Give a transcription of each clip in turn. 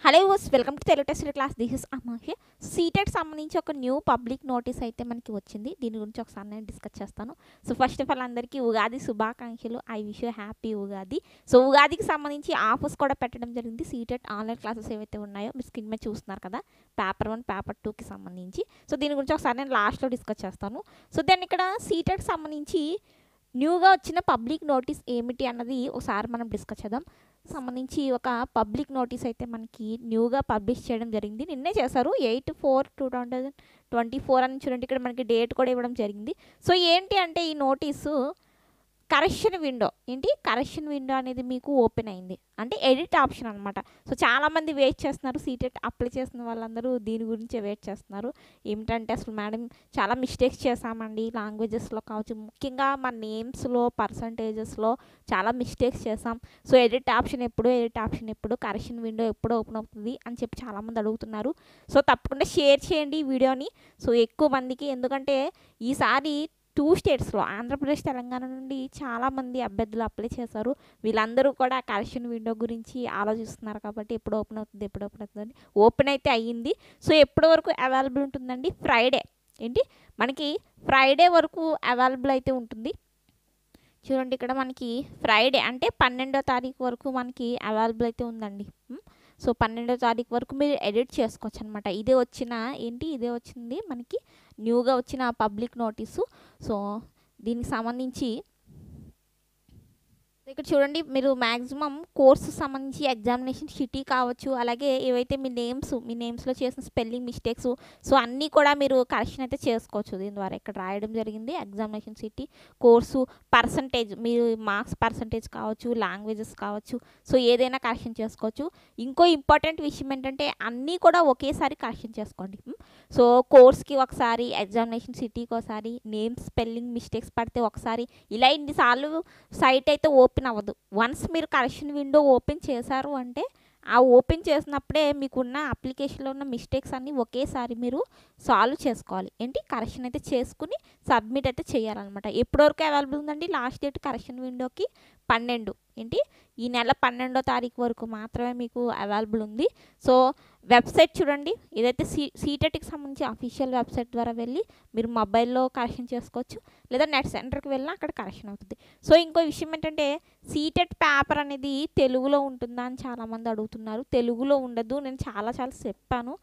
Hello viewers welcome to Telugu test class this is అమాహి CTET సంబంధించి ఒక న్యూ పబ్లిక్ నోటీస్ అయితే మనకి వచ్చింది దీని గురించి ఒకసారి నేను డిస్కస్ చేస్తాను సో ఫస్ట్ ఆఫ్ ఆల్ అందరికీ ఉగాది శుభాకాంక్షలు I wish you happy Ugadi so ఉగాదికి సంబంధించి ఆఫర్స్ కూడా పెట్టడం జరిగింది సీటెట్ ఆన్లైన్ క్లాసెస్ ఏవైతే ఉన్నాయో మీరు స్క్రీన్ మీద చూస్తున్నారు కదా పేపర్ వన్ పేపర్ టూకి సంబంధించి సో దీని గురించి ఒకసారి నేను లాస్ట్లో డిస్కస్ చేస్తాను సో దాన్ని ఇక్కడ సీటెట్ సంబంధించి న్యూగా వచ్చిన పబ్లిక్ నోటీస్ ఏమిటి అన్నది ఒకసారి మనం డిస్కస్ చేద్దాం సంబంధించి ఒక పబ్లిక్ నోటీస్ అయితే మనకి న్యూగా పబ్లిష్ చేయడం జరిగింది నిన్నే చేశారు eight four two thousand twenty four అని చూడండి ఇక్కడ మనకి డేట్ కూడా ఇవ్వడం జరిగింది సో ఏంటి అంటే ఈ నోటీసు కరెక్షన్ విండో ఏంటి కరెక్షన్ విండో అనేది మీకు ఓపెన్ అయింది అంటే ఎడిట్ ఆప్షన్ అనమాట సో చాలామంది వెయిట్ చేస్తున్నారు సీటెట్ అప్లై చేసిన వాళ్ళందరూ దీని గురించే వెయిట్ చేస్తున్నారు ఏమిటంటే అసలు మేడం చాలా మిస్టేక్స్ చేసామండి లాంగ్వేజెస్లో కావచ్చు ముఖ్యంగా మన నేమ్స్లో పర్సంటేజెస్లో చాలా మిస్టేక్స్ చేసాం సో ఎడిట్ ఆప్షన్ ఎప్పుడు ఎడిట్ ఆప్షన్ ఎప్పుడు కరెక్షన్ విండో ఎప్పుడు ఓపెన్ అవుతుంది అని చెప్పి చాలామంది అడుగుతున్నారు సో తప్పకుండా షేర్ చేయండి ఈ వీడియోని సో ఎక్కువ మందికి ఎందుకంటే ఈసారి టూ స్టేట్స్లో ఆంధ్రప్రదేశ్ తెలంగాణ నుండి చాలామంది అభ్యర్థులు అప్లై చేశారు వీళ్ళందరూ కూడా కరెక్షన్ విండో గురించి ఆలోచిస్తున్నారు కాబట్టి ఎప్పుడు ఓపెన్ అవుతుంది ఎప్పుడు ఓపెన్ అవుతుంది ఓపెన్ అయితే అయ్యింది సో ఎప్పటి వరకు అవైలబుల్ ఉంటుందండి ఫ్రైడే ఏంటి మనకి ఫ్రైడే వరకు అవైలబుల్ అయితే ఉంటుంది చూడండి ఇక్కడ మనకి ఫ్రైడే అంటే పన్నెండో తారీఖు వరకు మనకి అవైలబుల్ అయితే ఉందండి ఉమ్, సో పన్నెండో తారీఖు వరకు మీరు ఎడిట్ చేసుకోవచ్చు అనమాట ఇదే వచ్చిన ఏంటి ఇదే వచ్చింది మనకి న్యూగా వచ్చిన పబ్లిక్ నోటీసు సో దీనికి సంబంధించి ఇక్కడ చూడండి మీరు మ్యాక్సిమం కోర్సు సంబంధించి ఎగ్జామినేషన్ షిటీ కావచ్చు అలాగే ఏవైతే మీ నేమ్స్ మీ నేమ్స్లో చేసిన స్పెల్లింగ్ మిస్టేక్స్ సో అన్నీ కూడా మీరు కరెక్షన్ అయితే చేసుకోవచ్చు దీని ద్వారా ఇక్కడ రాయడం జరిగింది ఎగ్జామినేషన్ సిటీ కోర్సు పర్సంటేజ్ మీరు మార్క్స్ పర్సంటేజ్ కావచ్చు లాంగ్వేజెస్ కావచ్చు సో ఏదైనా కరెక్షన్ చేసుకోవచ్చు ఇంకో ఇంపార్టెంట్ విషయం ఏంటంటే అన్నీ కూడా ఒకేసారి కరెక్షన్ చేసుకోండి ఉమ్, సో కోర్స్కి ఒకసారి ఎగ్జామినేషన్ సిటీకి ఒకసారి నేమ్ స్పెల్లింగ్ మిస్టేక్స్ పడితే ఒకసారి ఇలా ఇన్నిసార్లు సైట్ అయితే ఓపెన్ అవ్వదు వన్స్ మీరు కరెక్షన్ విండో ఓపెన్ చేశారు అంటే ఆ ఓపెన్ చేసినప్పుడే మీకున్న అప్లికేషన్లో ఉన్న మిస్టేక్స్ అన్నీ ఒకేసారి మీరు సాల్వ్ చేసుకోవాలి ఏంటి కరెక్షన్ అయితే చేసుకుని సబ్మిట్ అయితే చేయాలన్నమాట ఎప్పటివరకు అవైలబుల్ ఉందండి లాస్ట్ డేట్ కరెక్షన్ విండోకి పన్నెండు ఏంటి ఈ నెల పన్నెండో తారీఖు వరకు మాత్రమే మీకు అవైలబుల్ ఉంది సో వెబ్సైట్ చూడండి ఏదైతే సీ సీటెట్కి సంబంధించి అఫీషియల్ వెబ్సైట్ ద్వారా వెళ్ళి మీరు మొబైల్లో కరెక్షన్ చేసుకోవచ్చు లేదా నెట్ సెంటర్కి వెళ్ళినా అక్కడ కరెక్షన్ అవుతుంది సో ఇంకో విషయం ఏంటంటే సీటెట్ పేపర్ అనేది తెలుగులో ఉంటుందా అని చాలామంది అడుగుతున్నారు తెలుగులో ఉండదు నేను చాలా చాలా చెప్పాను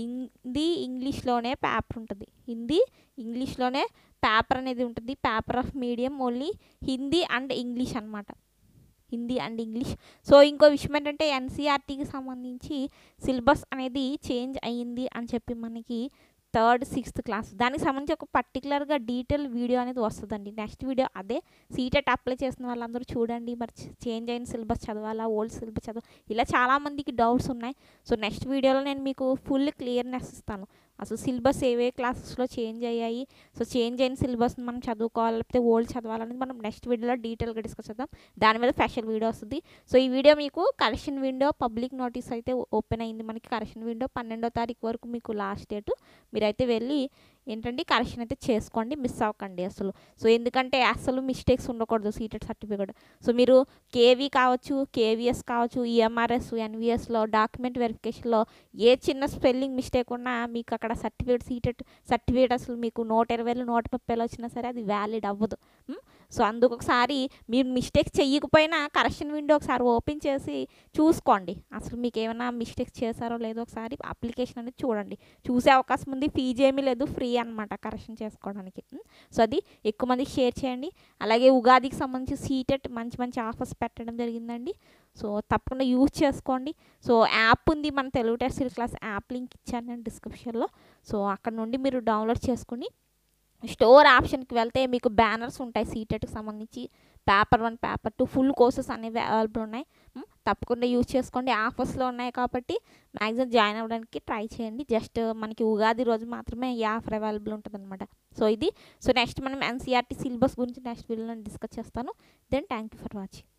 హిందీ ఇంగ్లీష్లోనే పేపర్ ఉంటుంది హిందీ ఇంగ్లీష్లోనే పేపర్ అనేది ఉంటుంది paper of medium only Hindi and English అన్నమాట హిందీ అండ్ ఇంగ్లీష్ సో ఇంకో విషయం ఏంటంటే ఎన్సీఆర్టీకి సంబంధించి సిలబస్ అనేది చేంజ్ అయ్యింది అని చెప్పి మనకి థర్డ్ సిక్స్త్ క్లాస్ దానికి సంబంధించి ఒక పర్టికులర్గా డీటెయిల్ వీడియో అనేది వస్తుందండి నెక్స్ట్ వీడియో అదే సీటెట్ అప్లై చేసిన వాళ్ళందరూ చూడండి మరి చేంజ్ అయిన సిలబస్ చదవాలా ఓల్డ్ సిలబస్ చదవాలి ఇలా చాలామందికి డౌట్స్ ఉన్నాయి సో నెక్స్ట్ వీడియోలో నేను మీకు ఫుల్ క్లియర్నెస్ ఇస్తాను అసలు సిలబస్ ఏవే క్లాసెస్లో చేంజ్ అయ్యాయి సో చేంజ్ అయిన సిలబస్ని మనం చదువుకోవాలి లేకపోతే ఓల్డ్ చదవాలనేది మనం నెక్స్ట్ వీడియోలో డీటెయిల్గా డిస్కస్ చేద్దాం దాని మీద స్పెషల్ వీడియో వస్తుంది సో ఈ వీడియో మీకు కరెక్షన్ విండో పబ్లిక్ నోటీస్ అయితే ఓపెన్ అయింది మనకి కరెక్షన్ విండో పన్నెండో తారీఖు వరకు మీకు లాస్ట్ డేట్ మీరైతే వెళ్ళి ఏంటంటే కరెక్షన్ అయితే చేసుకోండి మిస్ అవ్వకండి అసలు సో ఎందుకంటే అసలు మిస్టేక్స్ ఉండకూడదు సీటెడ్ సర్టిఫికేట్ సో మీరు కేవీ కావచ్చు కేవీఎస్ కావచ్చు ఈఎంఆర్ఎస్ ఎన్విఎస్లో డాక్యుమెంట్ వెరిఫికేషన్లో ఏ చిన్న స్పెల్లింగ్ మిస్టేక్ ఉన్నా మీకు అక్కడ సర్టిఫికేట్ సీటెడ్ సర్టిఫికేట్ అసలు మీకు నూట ఇరవైలో నూట ముప్పైలో వచ్చినా సరే అది వ్యాలిడ్ అవ్వదు ఉమ్, సో అందుకు ఒకసారి మీరు మిస్టేక్స్ చెయ్యకపోయినా కరెక్షన్ విండో ఒకసారి ఓపెన్ చేసి చూసుకోండి అసలు మీకు ఏమైనా మిస్టేక్స్ చేశారో లేదో ఒకసారి అప్లికేషన్ అనేది చూడండి చూసే అవకాశం ఉంది ఫీజు ఏమీ లేదు ఫ్రీ అనమాట కరెక్షన్ చేసుకోవడానికి ఉమ్, సో అది ఎక్కువ మందికి షేర్ చేయండి అలాగే ఉగాదికి సంబంధించి సీటెట్ మంచి మంచి ఆఫర్స్ పెట్టడం జరిగిందండి సో తప్పకుండా యూజ్ చేసుకోండి సో యాప్ ఉంది మన Telugu test class app link ఇచ్చాను నేను డిస్క్రిప్షన్లో సో అక్కడ నుండి మీరు డౌన్లోడ్ చేసుకుని స్టోర్ ఆప్షన్కి వెళ్తే మీకు బ్యానర్స్ ఉంటాయి సీటెట్కి సంబంధించి paper one paper two full courses అనేవి అవైలబుల్ ఉన్నాయి ఉమ్, తప్పకుండా యూజ్ చేసుకోండి ఆఫర్స్లో ఉన్నాయి కాబట్టి మ్యాక్సిమం జాయిన్ అవ్వడానికి ట్రై చేయండి జస్ట్ మనకి ఉగాది రోజు మాత్రమే ఈ ఆఫర్ అవైలబుల్ ఉంటుంది అనమాట సో ఇది సో నెక్స్ట్ మనం ఎన్సీఆర్టీ సిలబస్ గురించి నెక్స్ట్ వీడియోలో డిస్కస్ చేస్తాను then thank you for watching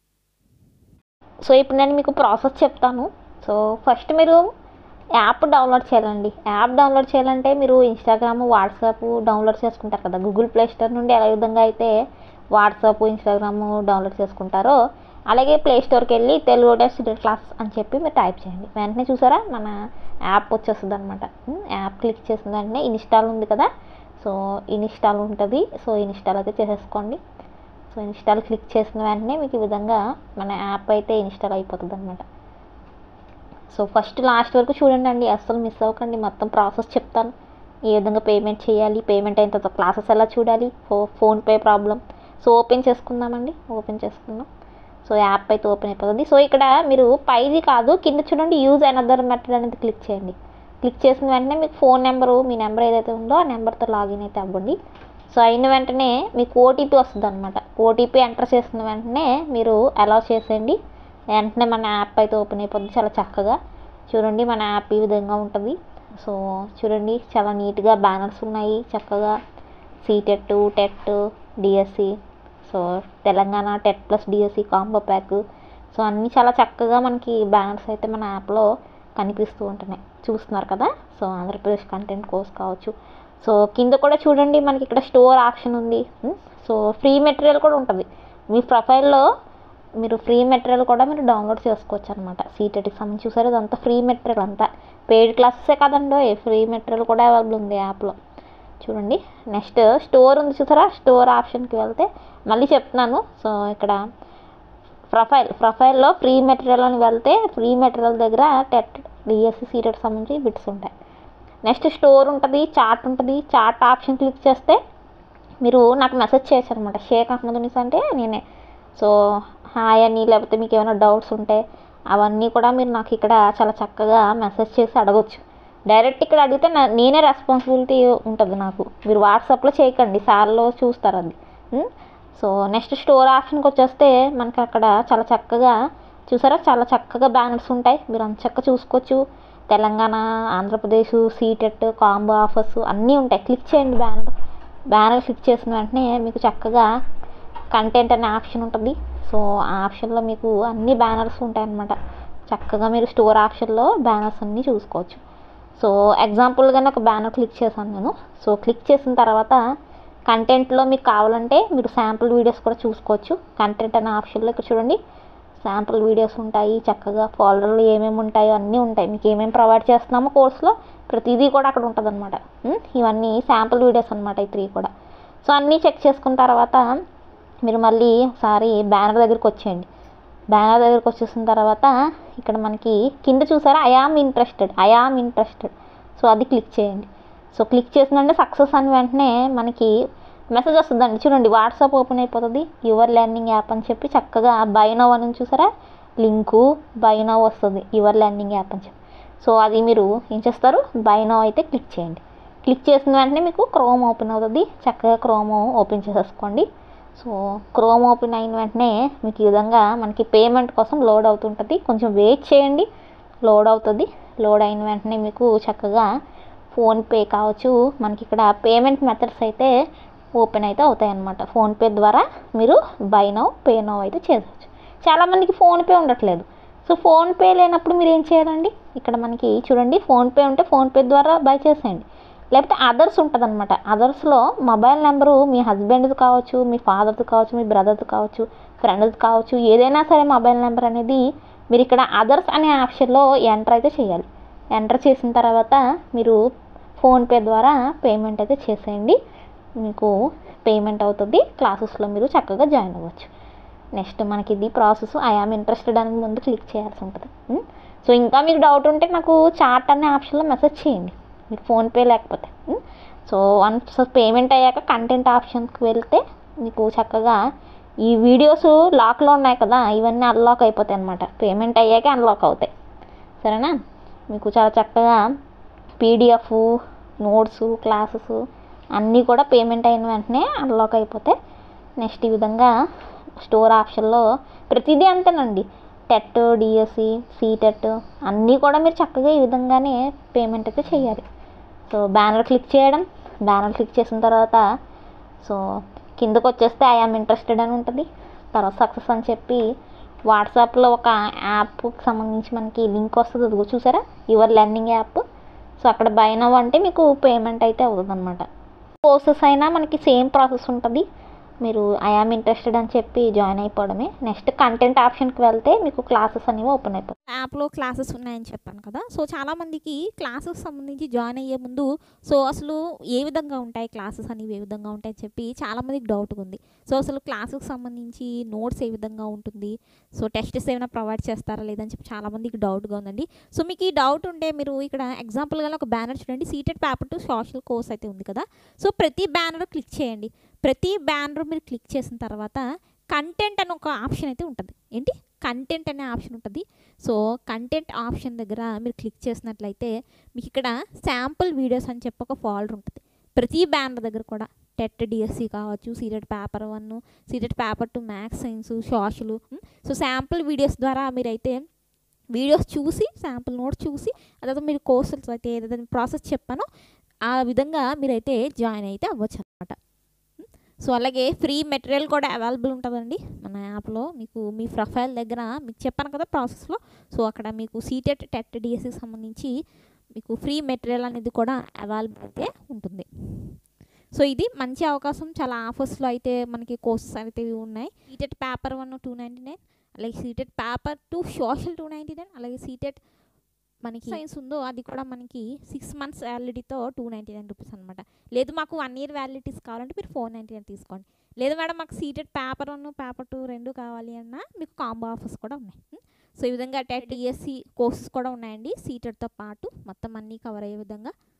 so ఇప్పుడు నేను మీకు ప్రాసెస్ చెప్తాను సో ఫస్ట్ మీరు యాప్ డౌన్లోడ్ చేయాలండి యాప్ డౌన్లోడ్ చేయాలంటే మీరు ఇన్స్టాగ్రామ్ వాట్సాప్ డౌన్లోడ్ చేసుకుంటారు కదా గూగుల్ ప్లే స్టోర్ నుండి ఏ విధంగా అయితే వాట్సాప్ ఇన్స్టాగ్రామ్ డౌన్లోడ్ చేసుకుంటారో అలాగే ప్లే స్టోర్కి వెళ్ళి తెలుగు టెస్ట్ క్లాస్ అని చెప్పి మీరు టైప్ చేయండి వెంటనే చూసారా మన యాప్ వచ్చేస్తుంది అనమాట యాప్ క్లిక్ చేసిన వెంటనే ఇన్స్టాల్ ఉంది కదా సో ఇన్స్టాల్ ఉంటుంది సో ఇన్స్టాల్ అయితే చేసేసుకోండి సో ఇన్స్టాల్ క్లిక్ చేసిన వెంటనే మీకు ఈ విధంగా మన యాప్ అయితే ఇన్స్టాల్ అయిపోతుంది అనమాట సో ఫస్ట్ లాస్ట్ వరకు చూడండి అండి అస్సలు మిస్ అవ్వకండి మొత్తం ప్రాసెస్ చెప్తాను ఏ విధంగా పేమెంట్ చేయాలి పేమెంట్ అయిన తర్వాత క్లాసెస్ ఎలా చూడాలి ఫో ఫోన్పే ప్రాబ్లం సో ఓపెన్ చేసుకుందామండి ఓపెన్ చేసుకుందాం సో యాప్ అయితే ఓపెన్ అయిపోతుంది సో ఇక్కడ మీరు పైది కాదు కింద చూడండి యూజ్ అనదర్ మెథడ్ అనేది క్లిక్ చేయండి క్లిక్ చేసిన వెంటనే మీకు ఫోన్ నెంబరు మీ నెంబర్ ఏదైతే ఉందో ఆ నెంబర్తో లాగిన్ అయితే అవ్వండి సో అయిన వెంటనే మీకు ఓటీపీ వస్తుంది అనమాట ఓటీపీ ఎంటర్ చేసిన వెంటనే మీరు అలౌ చేసేయండి వెంటనే మన యాప్ అయితే ఓపెన్ అయిపోతుంది చాలా చక్కగా చూడండి మన యాప్ ఈ విధంగా ఉంటుంది సో చూడండి చాలా నీట్గా బ్యానర్స్ ఉన్నాయి చక్కగా CTET TET DSC so Telangana TET plus DSC combo pack so అన్నీ చాలా చక్కగా మనకి బ్యానర్స్ అయితే మన యాప్లో కనిపిస్తూ ఉంటున్నాయి చూస్తున్నారు కదా సో ఆంధ్రప్రదేశ్ కంటెంట్ కోర్స్ కావచ్చు సో కింద కూడా చూడండి మనకి ఇక్కడ స్టోర్ ఆప్షన్ ఉంది ఉమ్, సో ఫ్రీ మెటీరియల్ కూడా ఉంటుంది మీ ప్రొఫైల్లో మీరు ఫ్రీ మెటీరియల్ కూడా మీరు డౌన్లోడ్ చేసుకోవచ్చు అనమాట సీటెట్కి సంబంధించి చూసారు ఇదంతా ఫ్రీ మెటీరియల్ అంతా పెయిడ్ క్లాసెసే కదండో ఫ్రీ మెటీరియల్ కూడా అవైలబుల్ ఉంది యాప్లో చూడండి నెక్స్ట్ స్టోర్ ఉంది చూసారా స్టోర్ ఆప్షన్కి వెళ్తే మళ్ళీ చెప్తున్నాను సో ఇక్కడ ప్రొఫైల్ ప్రొఫైల్లో ఫ్రీ మెటీరియల్ అని వెళ్తే ఫ్రీ మెటీరియల్ దగ్గర టెట్ డిఎస్సి సీటెట్ సంబంధించి బిట్స్ ఉంటాయి నెక్స్ట్ స్టోర్ ఉంటుంది చార్ట్ ఉంటుంది చార్ట్ ఆప్షన్ క్లిక్ చేస్తే మీరు నాకు మెసేజ్ చేయొచ్చు అనమాట షేక్ అహ్మద్ ఉనిస్ అంటే నేనే సో హాయ్ అని లేకపోతే మీకు ఏమైనా డౌట్స్ ఉంటే అవన్నీ కూడా మీరు నాకు ఇక్కడ చాలా చక్కగా మెసేజ్ చేసి అడగొచ్చు డైరెక్ట్ ఇక్కడ అడిగితే నా- నేనే రెస్పాన్సిబిలిటీ ఉంటుంది నాకు మీరు వాట్సాప్లో చేయకండి సార్లో చూస్తారు అది ఉం? సో నెక్స్ట్ స్టోర్ ఆప్షన్కి వచ్చేస్తే మనకి అక్కడ చాలా చక్కగా చూసారా చాలా చక్కగా బ్యానర్స్ ఉంటాయి మీరు అంత చక్కగా చూసుకోవచ్చు Telangana Andhra Pradesh CTET combo offers అన్నీ ఉంటాయి క్లిక్ చేయండి బ్యానర్ బ్యానర్ క్లిక్ చేసిన వెంటనే మీకు చక్కగా కంటెంట్ అనే ఆప్షన్ ఉంటుంది సో ఆ ఆప్షన్లో మీకు అన్ని బ్యానర్స్ ఉంటాయి అన్నమాట చక్కగా మీరు స్టోర్ ఆప్షన్లో బ్యానర్స్ అన్నీ చూసుకోవచ్చు సో ఎగ్జాంపుల్గానే ఒక బ్యానర్ క్లిక్ చేశాను నేను సో క్లిక్ చేసిన తర్వాత కంటెంట్లో మీకు కావాలంటే మీరు శాంపుల్ వీడియోస్ కూడా చూసుకోవచ్చు కంటెంట్ అనే ఆప్షన్లో ఇక్కడ చూడండి శాంపుల్ వీడియోస్ ఉంటాయి చక్కగా ఫోల్డర్లు ఏమేమి ఉంటాయో అన్నీ ఉంటాయి మీకు ఏమేమి ప్రొవైడ్ చేస్తున్నామో కోర్సులో ప్రతిదీ కూడా అక్కడ ఉంటుంది అనమాట ఇవన్నీ శాంపుల్ వీడియోస్ అనమాట ఈ త్రీ కూడా సో అన్నీ చెక్ చేసుకున్న తర్వాత మీరు మళ్ళీ ఒకసారి బ్యానర్ దగ్గరికి వచ్చేయండి బ్యానర్ దగ్గరికి వచ్చేసిన తర్వాత ఇక్కడ మనకి కింద చూసారా I'm interested I'm interested so అది క్లిక్ చేయండి సో క్లిక్ చేసిందంటే సక్సెస్ అని వెంటనే మనకి మెసేజ్ వస్తుందండి చూడండి వాట్సాప్ ఓపెన్ అయిపోతుంది యువర్ లెర్నింగ్ యాప్ అని చెప్పి చక్కగా బై నవ్ అని చూసారా లింకు బై నవ్ వస్తుంది యువర్ లెర్నింగ్ యాప్ అని చెప్పి సో అది మీరు ఏం చేస్తారు బై నవ్ అయితే క్లిక్ చేయండి క్లిక్ చేసిన వెంటనే మీకు క్రోమ్ ఓపెన్ అవుతుంది చక్కగా క్రోమ్ ఓపెన్ చేసేసుకోండి సో క్రోమ్ ఓపెన్ అయిన వెంటనే మీకు ఈ విధంగా మనకి పేమెంట్ కోసం లోడ్ అవుతుంటుంది కొంచెం వెయిట్ చేయండి లోడ్ అవుతుంది లోడ్ అయిన వెంటనే మీకు చక్కగా ఫోన్పే కావచ్చు మనకి ఇక్కడ పేమెంట్ మెథడ్స్ అయితే ఓపెన్ అయితే అవుతాయి అన్నమాట ఫోన్పే ద్వారా మీరు బై నౌ పే నౌ అయితే చేయవచ్చు చాలామందికి ఫోన్పే ఉండట్లేదు సో ఫోన్పే లేనప్పుడు మీరు ఏం చేయాలండి ఇక్కడ మనకి చూడండి ఫోన్పే ఉంటే ఫోన్పే ద్వారా బై చేసేయండి లేకపోతే అదర్స్ ఉంటుంది అనమాట అదర్స్లో మొబైల్ నెంబరు మీ హస్బెండ్ది కావచ్చు మీ ఫాదర్ది కావచ్చు మీ బ్రదర్ది కావచ్చు ఫ్రెండ్ది కావచ్చు ఏదైనా సరే మొబైల్ నెంబర్ అనేది మీరు ఇక్కడ అదర్స్ అనే ఆప్షన్లో ఎంటర్ అయితే చేయాలి ఎంటర్ చేసిన తర్వాత మీరు ఫోన్పే ద్వారా పేమెంట్ అయితే చేసేయండి మీకు పేమెంట్ అవుతుంది క్లాసెస్లో మీరు చక్కగా జాయిన్ అవ్వచ్చు నెక్స్ట్ మనకి ఇది ప్రాసెస్ ఐఆమ్ ఇంట్రెస్టెడ్ అని ముందు క్లిక్ చేయాల్సి ఉంటుంది ఉం? సో ఇంకా మీకు డౌట్ ఉంటే నాకు చార్ట్ అనే ఆప్షన్లో మెసేజ్ చేయండి మీకు ఫోన్పే లేకపోతే ఉం? సో వన్స్ పేమెంట్ అయ్యాక కంటెంట్ ఆప్షన్కి వెళ్తే మీకు చక్కగా ఈ వీడియోస్ లాక్లో ఉన్నాయి కదా ఇవన్నీ అన్లాక్ అయిపోతాయి అనమాట పేమెంట్ అయ్యాకే అన్లాక్ అవుతాయి సరేనా మీకు చాలా చక్కగా పీడిఎఫ్ నోట్స్ క్లాసెస్ అన్నీ కూడా పేమెంట్ అయిన వెంటనే అన్లాక్ అయిపోతాయి నెక్స్ట్ ఈ విధంగా స్టోర్ ఆప్షన్లో ప్రతిదీ అంతేనండి టెట్ డిఎస్సి సీటెట్ అన్నీ కూడా మీరు చక్కగా ఈ విధంగానే పేమెంట్ అయితే చేయాలి సో బ్యానర్ క్లిక్ చేయడం బ్యానర్ క్లిక్ చేసిన తర్వాత సో కిందకు వచ్చేస్తే ఐఆమ్ ఇంట్రెస్టెడ్ అని ఉంటుంది తర్వాత సక్సెస్ అని చెప్పి వాట్సాప్లో ఒక యాప్కి సంబంధించి మనకి లింక్ వస్తుంది అదిగో చూసారా యువర్ లెర్నింగ్ యాప్ సో అక్కడ బై నవ్ అంటే మీకు పేమెంట్ అయితే అవుతుంది అనమాట కోర్సెస్ అయినా మనకి సేమ్ ప్రాసెస్ ఉంటుంది మీరు ఐఆమ్ ఇంట్రెస్టెడ్ అని చెప్పి జాయిన్ అయిపోవడమే నెక్స్ట్ కంటెంట్ ఆప్షన్కి వెళ్తే మీకు క్లాసెస్ అనేవి ఓపెన్ అయిపోతాయి యాప్లో క్లాసెస్ ఉన్నాయని చెప్పాను కదా సో చాలామందికి క్లాసెస్ సంబంధించి జాయిన్ అయ్యే ముందు సో అసలు ఏ విధంగా ఉంటాయి క్లాసెస్ అనేవి ఏ విధంగా ఉంటాయి అని చెప్పి చాలామందికి డౌట్ ఉంది సో అసలు క్లాసెస్కి సంబంధించి నోట్స్ ఏ విధంగా ఉంటుంది సో టెస్ట్స్ ఏమైనా ప్రొవైడ్ చేస్తారా లేదని చెప్పి చాలామందికి డౌట్గా ఉందండి సో మీకు ఈ డౌట్ ఉంటే మీరు ఇక్కడ ఎగ్జాంపుల్గా ఒక బ్యానర్ చూడండి CTET paper two social course అయితే ఉంది కదా సో ప్రతి బ్యానర్ క్లిక్ చేయండి ప్రతి బ్యానర్ మీరు క్లిక్ చేసిన తర్వాత కంటెంట్ అని ఒక ఆప్షన్ అయితే ఉంటుంది ఏంటి కంటెంట్ అనే ఆప్షన్ ఉంటుంది సో కంటెంట్ ఆప్షన్ దగ్గర మీరు క్లిక్ చేసినట్లయితే మీకు ఇక్కడ శాంపుల్ వీడియోస్ అని చెప్పి ఒక ఫోల్డర్ ఉంటుంది ప్రతి బ్యానర్ దగ్గర కూడా టెట్ డిఎస్సి కావచ్చు CTET paper one CTET paper two maths science social so sample videos ద్వారా మీరైతే వీడియోస్ చూసి శాంపుల్ నోట్స్ చూసి అదే మీరు కోర్సెస్ అయితే ఏదైతే ప్రాసెస్ చెప్పానో ఆ విధంగా మీరైతే జాయిన్ అయితే అవ్వచ్చు అనమాట సో అలాగే ఫ్రీ మెటీరియల్ కూడా అవైలబుల్ ఉంటుందండి మన యాప్లో మీకు మీ ప్రొఫైల్ దగ్గర మీకు చెప్పాను కదా ప్రాసెస్లో సో అక్కడ మీకు సీటెట్ టెట్ డిఎస్సికి సంబంధించి మీకు ఫ్రీ మెటీరియల్ అనేది కూడా అవైలబుల్ అయితే ఉంటుంది సో ఇది మంచి అవకాశం చాలా ఆఫర్స్లో అయితే మనకి కోర్సెస్ అయితే ఇవి ఉన్నాయి CTET paper one two ninety nine అలాగే CTET paper two social two ninety nine అలాగే సీటెట్ మనకి సైన్స్ ఉందో అది కూడా మనకి సిక్స్ మంత్స్ వ్యాలిడిటీతో టూ నైంటీ నైన్ రూపీస్ అనమాట లేదు మాకు వన్ ఇయర్ వ్యాలిడిటీస్ కావాలంటే మీరు ఫోర్ నైంటీ నైన్ తీసుకోండి లేదు మేడం మాకు CTET paper one paper two రెండు కావాలి అన్నా మీకు కాంబో ఆఫర్స్ కూడా ఉన్నాయి సో ఈ విధంగా టెట్ డిఎస్సి కోర్సెస్ కూడా ఉన్నాయండి సీటెడ్తో పాటు మొత్తం అన్నీ కవర్ అయ్యే విధంగా